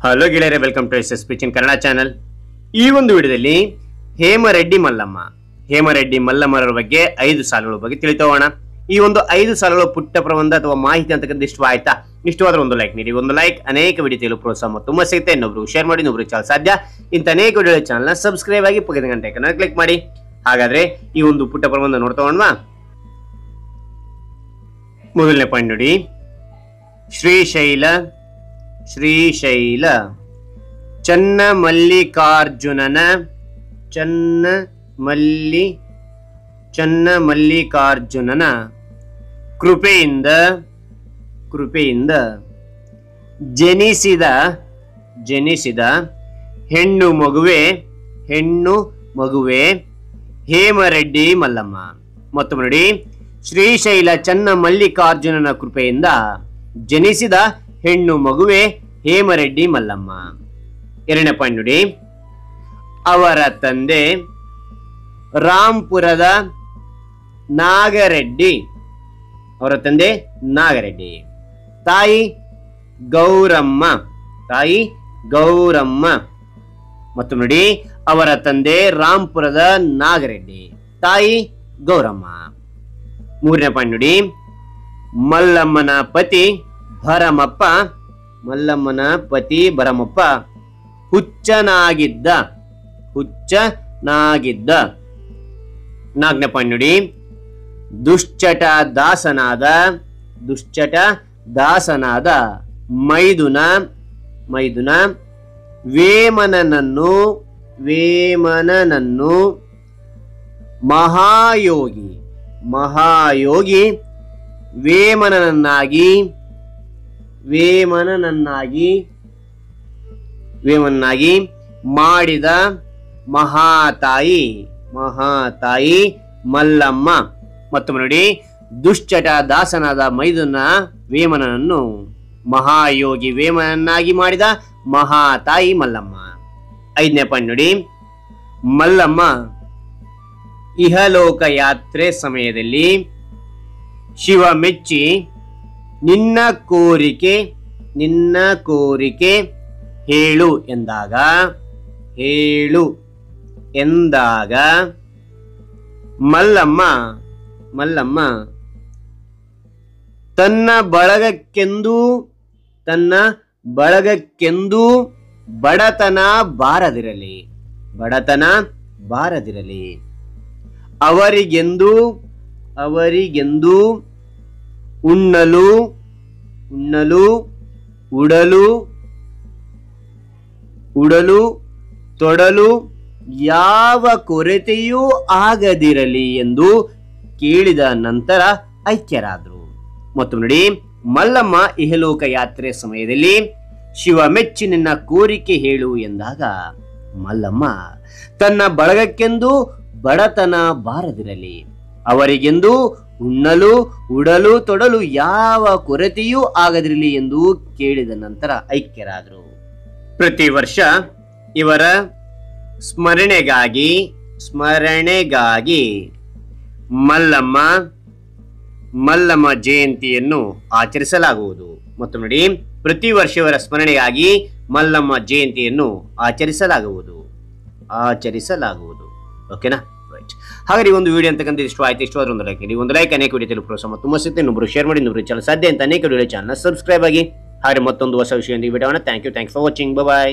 hello ಗೆಳೆಯರೆ welcome to S S ಪಿಚಿನ್ Kannada channel ಈ ಒಂದು ವಿಡಿಯೋದಲ್ಲಿ ಹೇಮರೆಡ್ಡಿ ಮಲ್ಲಮ್ಮ ಹೇಮರೆಡ್ಡಿ ಮಲ್ಲಮ್ಮರ ಬಗ್ಗೆ ಐದು ಸಾಲುಗಳ ಬಗ್ಗೆ ತಿಳಿತೋಣ ಈ ಒಂದು ಐದು ಸಾಲುಗಳ ಪುಟ್ಟ ಪ್ರಬಂಧ ಅಥವಾ ಮಾಹಿತಿ ಅಂತಕ್ಕಂಥ ಇಷ್ಟವಾಯ್ತಾ ಇಷ್ಟವಾದ್ರೆ ಒಂದು ಲೈಕ್ ನೀಡಿ ಒಂದು ಲೈಕ್ ಅನೇಕ ವಿಡಿಯೋ ತಿಳಿಯಲು ಪ್ರೋತ್ಸಾಹ ಮತ್ತು ತುಂಬ ಸಿಗುತ್ತೆ ಇನ್ನೊಬ್ರು ಶೇರ್ ಮಾಡಿ ಇನ್ನೊಬ್ರು ಚಾನಲ್ ಸಾಧ್ಯ ಇಂಥ ಅನೇಕ ವಿಡಿಯೋ ಚಾನಲ್ನ ಸಬ್ಸ್ಕ್ರೈಬ್ ಆಗಿ ಪಕ್ಕದ ಗಂಟೆ ಕ್ಲಿಕ್ ಮಾಡಿ ಹಾಗಾದ್ರೆ ಈ ಒಂದು ಪುಟ್ಟ ಪ್ರಬಂಧ ನೋಡ್ತೋಣವಾ ಮೊದಲನೇ ಪಾಯಿಂಟ್ ನೋಡಿ ಶ್ರೀಶೈಲ ಶ್ರೀಶೈಲ ಚನ್ನ ಮಲ್ಲಿಕಾರ್ಜುನನ ಚನ್ನ ಮಲ್ಲಿ ಚನ್ನ ಮಲ್ಲಿಕಾರ್ಜುನನ ಕೃಪೆಯಿಂದ ಕೃಪೆಯಿಂದ ಜನಿಸಿದ ಜನಿಸಿದ ಹೆಣ್ಣು ಮಗುವೆ ಹೆಣ್ಣು ಮಗುವೆ ಹೇಮರೆಡ್ಡಿ ಮಲ್ಲಮ್ಮ ಮತ್ತೊಮ್ಮೆ ನೋಡಿ ಶ್ರೀಶೈಲ ಚನ್ನ ಮಲ್ಲಿಕಾರ್ಜುನನ ಕೃಪೆಯಿಂದ ಜನಿಸಿದ ಹೆಣ್ಣು ಮಗುವೆ ಹೇಮರೆಡ್ಡಿ ಮಲ್ಲಮ್ಮ ಎರಡನೇ ಪಾಯಿಂಟ್ ನೋಡಿ ಅವರ ತಂದೆ ರಾಂಪುರದ ನಾಗರೆಡ್ಡಿ ಅವರ ತಂದೆ ನಾಗರೆಡ್ಡಿ ತಾಯಿ ಗೌರಮ್ಮ ತಾಯಿ ಗೌರಮ್ಮ ಮತ್ತು ನೋಡಿ ಅವರ ತಂದೆ ರಾಂಪುರದ ನಾಗರೆಡ್ಡಿ ತಾಯಿ ಗೌರಮ್ಮ ಮೂರನೇ ಪಾಯಿಂಟ್ ನೋಡಿ ಮಲ್ಲಮ್ಮನ ಪತಿ ಭರಮಪ್ಪ ಮಲ್ಲಮ್ಮನ ಪತಿ ಭರಮಪ್ಪ ಹುಚ್ಚನಾಗಿದ್ದ ಹುಚ್ಚನಾಗಿದ್ದ ನಾಲ್ಕನೇ ಪಾಯಿಂಟ್ ನೋಡಿ ದುಶ್ಚಟ ದಾಸನಾದ ದುಶ್ಚಟ ದಾಸನಾದ ಮೈದುನ ಮೈದುನ ವೇಮನನನ್ನು ವೇಮನನನ್ನು ಮಹಾಯೋಗಿ ಮಹಾಯೋಗಿ ವೇಮನನನ್ನಾಗಿ ವೇಮನನನ್ನಾಗಿ ವೇಮನನ್ನಾಗಿ ಮಾಡಿದ ಮಹಾತಾಯಿ ಮಹಾತಾಯಿ ಮಲ್ಲಮ್ಮ ಮತ್ತೊಮ್ಮೆ ನೋಡಿ ದುಶ್ಚಟ ದಾಸನಾದ ಮೈದುನ ವೇಮನನನ್ನು ಮಹಾಯೋಗಿ ವೇಮನನ್ನಾಗಿ ಮಾಡಿದ ಮಹಾತಾಯಿ ಮಲ್ಲಮ್ಮ ಐದನೇ ಪಾಯಿಂಟ್ ನೋಡಿ ಮಲ್ಲಮ್ಮ ಇಹಲೋಕ ಯಾತ್ರೆ ಸಮಯದಲ್ಲಿ ಶಿವ ಮೆಚ್ಚಿ ನಿನ್ನ ಕೋರಿಕೆ ನಿನ್ನ ಕೋರಿಕೆ ಹೇಳು ಎಂದಾಗ ಹೇಳು ಎಂದಾಗ ಮಲ್ಲಮ್ಮ ಮಲ್ಲಮ್ಮ ತನ್ನ ಬಳಗಕ್ಕೆಂದು ತನ್ನ ಬಳಗಕ್ಕೆಂದು ಬಡತನ ಬಾರದಿರಲಿ ಬಡತನ ಬಾರದಿರಲಿ ಅವರಿಗೆಂದು ಅವರಿಗೆಂದು ಉಣ್ಣಲು ಉಣ್ಣಲು ಉಡಲು ಉಡಲು ತೊಡಲು ಯಾವ ಕೊರತೆಯೂ ಆಗದಿರಲಿ ಎಂದು ಕೇಳಿದ ನಂತರ ಐಕ್ಯರಾದರು ಮತ್ತು ನೋಡಿ ಮಲ್ಲಮ್ಮ ಇಹಲೋಕ ಯಾತ್ರೆ ಸಮಯದಲ್ಲಿ ಶಿವ ಮೆಚ್ಚಿ ನಿನ್ನ ಕೋರಿಕೆ ಹೇಳು ಎಂದಾಗ ಮಲ್ಲಮ್ಮ ತನ್ನ ಬಳಗಕ್ಕೆಂದು ಬಡತನ ಬಾರದಿರಲಿ ಅವರಿಗೆಂದು ಉಣ್ಣಲು ಉಡಲು ತೊಡಲು ಯಾವ ಕೊರತೆಯೂ ಆಗದಿರಲಿ ಎಂದು ಕೇಳಿದ ನಂತರ ಐಕ್ಯರಾದರು ಪ್ರತಿ ವರ್ಷ ಇವರ ಸ್ಮರಣೆಗಾಗಿ ಸ್ಮರಣೆಗಾಗಿ ಮಲ್ಲಮ್ಮ ಮಲ್ಲಮ್ಮ ಜಯಂತಿಯನ್ನು ಆಚರಿಸಲಾಗುವುದು ಮತ್ತು ನೋಡಿ ಪ್ರತಿ ವರ್ಷ ಇವರ ಸ್ಮರಣೆಗಾಗಿ ಮಲ್ಲಮ್ಮ ಜಯಂತಿಯನ್ನು ಆಚರಿಸಲಾಗುವುದು ಆಚರಿಸಲಾಗುವುದು ಓಕೆನಾ ರೈಟ್ ಹಾಗಾದ್ರೆ ಈ ಒಂದು ವಿಡಿಯೋ ಅಂತಕ್ಕಂಥ ಇಷ್ಟ ಆಯ್ತು ಇಷ್ಟವಾದ್ರೆ ಒಂದು ಲೈಕ್ ನೀಡಿ ಒಂದು ಲೈಕ್ ಅನೇಕ ವಿಡಿಯೋ ತಿಳಿದು ಪ್ರೋತ್ಸಾಹ ತುಂಬ ಸಿಗುತ್ತೆ ಇನ್ನೊಬ್ರು ಶೇರ್ ಮಾಡಿ ಇನ್ನೊಬ್ರು ಚಾನಲ್ ಸಾಧ್ಯ ಅಂತ ಅನೇಕ ವಿಡಿಯೋ ಚಾನಲ್ ಸಬ್ಸ್ಕ್ರೈಬ್ ಆಗಿ ಹಾಗೆ ಮತ್ತೊಂದು ಹೊಸ ವಿಷಯದೊಂದಿಗೆ ಬಿಡೋಣ thank you thanks for watching bye